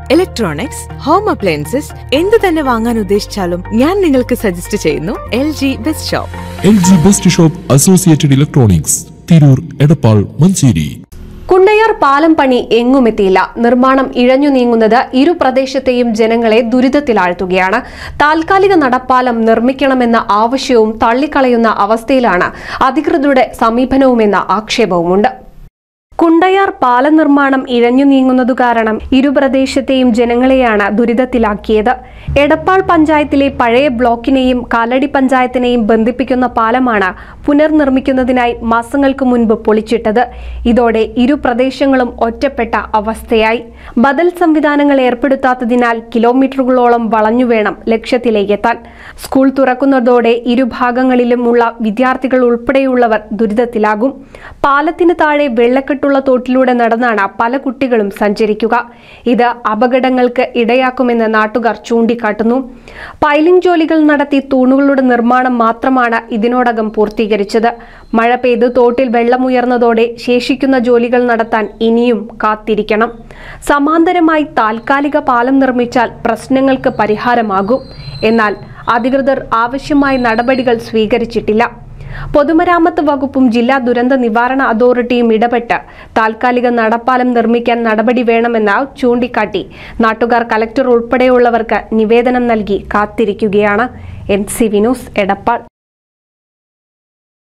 electronics home appliances എന്ത് തന്നെ വാങ്ങാൻ ഉദ്ദേശിച്ചാലും ഞാൻ നിങ്ങൾക്ക് സജസ്റ്റ് ചെയ്യുന്നു L G best shop L G best shop associated electronics Tirur Edappal Manjeri Kundayar പാലം പണി എങ്ങുമെത്തിയില്ല നിർമ്മാണം ഇഴഞ്ഞു നീങ്ങുന്നത് ഇരു പ്രദേശത്തെയും ജനങ്ങളെ ദുരിതത്തിലാഴ്ത്തുകയാണ് താൽക്കാലിക നടപ്പാലം നിർമ്മിക്കണമെന്ന ആവശ്യവും തള്ളിക്കളയുന്ന അവസ്ഥയിലാണ് അധികൃതരുടെ സമീപനവുമെന്ന ആക്ഷേപവുമുണ്ട് കുണ്ടയാർ പാലം നിർമ്മാണം ഇഴഞ്ഞു നീങ്ങുന്നതു കാരണം ഇരു പ്രദേശത്തെയും ജനങ്ങളെയാണ് ദുരിതത്തിലാക്കിയത് എടപ്പാൾ പഞ്ചായത്തിലെ പഴയ ബ്ലോക്കിനെയും കാലടി പഞ്ചായത്തിനെയും ബന്ധിപ്പിക്കുന്ന പാലമാണ് പുനർനിർമ്മിക്കുന്നതിനായി മാസങ്ങൾക്ക് മുൻപ് പൊളിച്ചിട്ടത് ഇതോടെ ഇരു പ്രദേശങ്ങളും ഒറ്റപ്പെട്ട അവസ്ഥയായി ബദൽ സംവിധാനങ്ങൾ ഏർപ്പെടുത്താത്തതിനാൽ കിലോമീറ്ററുകളോളം വളഞ്ഞു വേണം ലക്ഷ്യത്തിലേക്ക് എത്താൻ സ്കൂൾ തുറക്കുന്നതോടെ ഇരുഭാഗങ്ങളിലുമുള്ള വിദ്യാർത്ഥികൾ ഉൾപ്പെടെയുള്ളവർ ദുരിതത്തിലാകും പാലത്തിന് താഴെ വെള്ളക്കെട്ടുള്ള തോട്ടിലൂടെ നടന്നാണ് പല കുട്ടികളും സഞ്ചരിക്കുക ഇത് അപകടങ്ങൾക്ക് ഇടയാക്കുമെന്ന് നാട്ടുകാർ ചൂണ്ടിക്കാട്ടുന്നു പൈലിംഗ് ജോലികൾ നടത്തി തൂണുകളുടെ നിർമ്മാണം മാത്രമാണ് ഇതിനോടകം പൂർത്തീകരിച്ചത് മഴ പെയ്ത് തോട്ടിൽ വെള്ളമുയർന്നതോടെ ശേഷിക്കുന്ന ജോലികൾ നടത്താൻ ഇനിയും കാത്തിരിക്കണം സമാന്തരമായി താൽക്കാലിക പാലം നിർമ്മിച്ചാൽ പ്രശ്നങ്ങൾക്ക് പരിഹാരമാകും എന്നാൽ അധികൃതർ ആവശ്യമായ നടപടികൾ സ്വീകരിച്ചിട്ടില്ല പൊതുമരാമത്ത് വകുപ്പും ജില്ലാ ദുരന്ത നിവാരണ അതോറിറ്റിയും ഇടപെട്ട് താൽക്കാലിക നടപ്പാലം നിർമ്മിക്കാൻ നടപടി വേണമെന്ന് ചൂണ്ടിക്കാട്ടി നാട്ടുകാർ കലക്ടർ ഉൾപ്പെടെയുള്ളവർക്ക് നിവേദനം നൽകി കാത്തിരിക്കുകയാണ് എൻ സി വിനോസ് എടപ്പാൾ